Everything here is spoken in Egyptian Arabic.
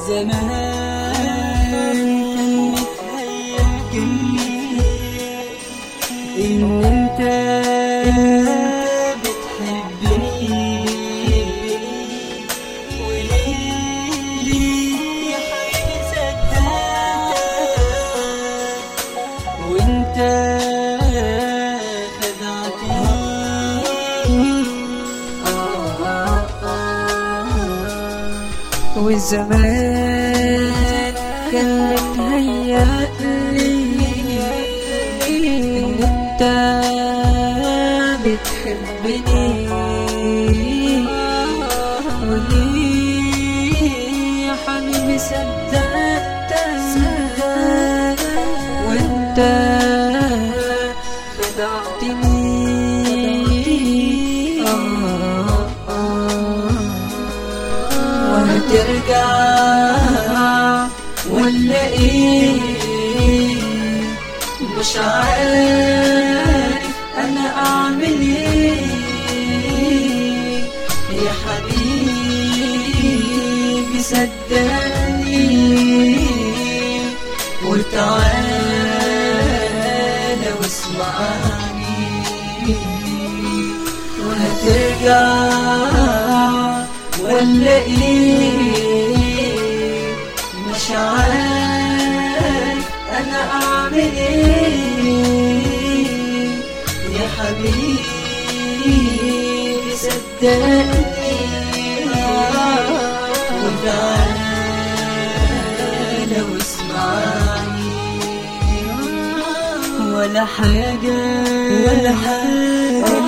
والزمان كان متهيأ إن أنت بتحبني وليه يا حبيبي صدقتك وانت خدعتني والزمان كان متهيألي إن أنت بتحبني وليه يا حبيبي صدقتك وأنت خدعتني آه آه وهترجع ولا ايه مش عارف انا اعمل ايه يا حبيبي صدقني وتعالى واسمعني وهترجع ولا ايه مش عارف انا اعمل ايه يا حبيبي صدقني وتعالى واسمعني ولا حاجة ولا حاجة